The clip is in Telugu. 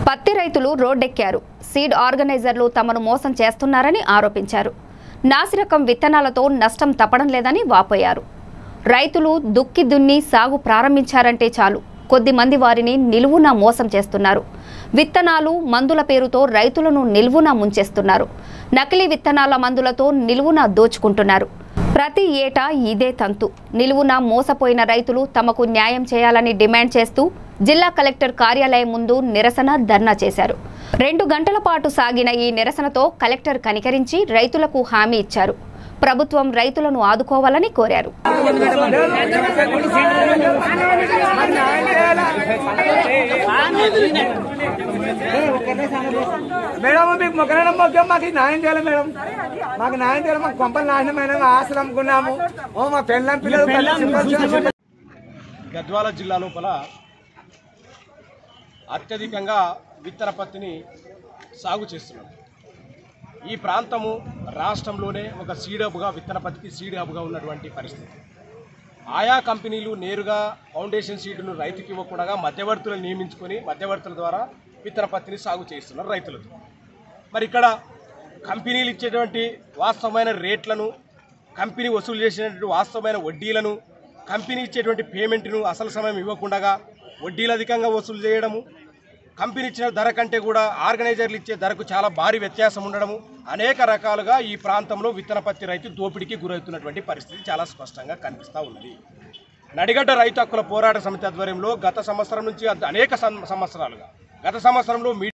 పత్తి రైతులు రోడ్డెక్కారు సీడ్ ఆర్గనైజర్లు తమను మోసం చేస్తున్నారని ఆరోపించారు నాసిరకం విత్తనాలతో నష్టం తప్పడం లేదని వాపోయారు రైతులు దుక్కి దున్ని సాగు ప్రారంభించారంటే చాలు కొద్ది మంది వారిని నిలువున మోసం చేస్తున్నారు విత్తనాలు మందుల పేరుతో రైతులను నిలువున ముంచేస్తున్నారు నకిలీ విత్తనాల మందులతో నిలువున దోచుకుంటున్నారు ప్రతి ఏటా ఇదే తంతు నిలువున మోసపోయిన రైతులు తమకు న్యాయం చేయాలని డిమాండ్ చేస్తూ జిల్లా కలెక్టర్ కార్యాలయం ముందు నిరసన ధర్నా చేశారు రెండు గంటల పాటు సాగిన ఈ నిరసనతో కలెక్టర్ కనికరించి రైతులకు హామీ ఇచ్చారు ప్రభుత్వం రైతులను ఆదుకోవాలని కోరారు మేడం మీకు మొక్కడం మొక్కం మాకు ఈ న్యాయం చేయాలి మేడం మాకు న్యాయం చేయాలి మాకు కొంపలు నాశనమైన ఆశలు అమ్ముకున్నాము ఓ మా పెళ్ళం పిల్లలు కళ్ళు సింపల్ సింపల్ గద్వాల జిల్లా లోపల అత్యధికంగా విత్తన పత్తిని సాగు చేస్తున్నారు ఈ ప్రాంతము రాష్ట్రంలోనే ఒక సీడ్ హబ్గా విత్తన పత్తికి సీడ్ హబ్గా ఉన్నటువంటి పరిస్థితి ఆయా కంపెనీలు నేరుగా ఫౌండేషన్ సీడ్ను రైతుకి ఇవ్వకుండా మధ్యవర్తులను నియమించుకొని మధ్యవర్తుల ద్వారా విత్తన పత్తిని సాగు చేస్తున్నారు రైతులతో మరి ఇక్కడ కంపెనీలు ఇచ్చేటువంటి వాస్తవమైన రేట్లను కంపెనీ వసూలు చేసినటువంటి వాస్తవమైన వడ్డీలను కంపెనీ ఇచ్చేటువంటి పేమెంట్ను అసలు సమయం ఇవ్వకుండా వడ్డీలు అధికంగా వసూలు చేయడము కంపెనీ ఇచ్చిన ధర కంటే కూడా ఆర్గనైజర్లు ఇచ్చే ధరకు చాలా భారీ వ్యత్యాసం ఉండడము అనేక రకాలుగా ఈ ప్రాంతంలో విత్తన పత్తి రైతు దోపిడీకి గురవుతున్నటువంటి పరిస్థితి చాలా స్పష్టంగా కనిపిస్తూ ఉన్నది నడిగడ్డ రైతు హక్కుల పోరాట సమితి ఆధ్వర్యంలో గత సంవత్సరం నుంచి అనేక సం- సంవత్సరాలుగా గత సంవత్సరంలో మీ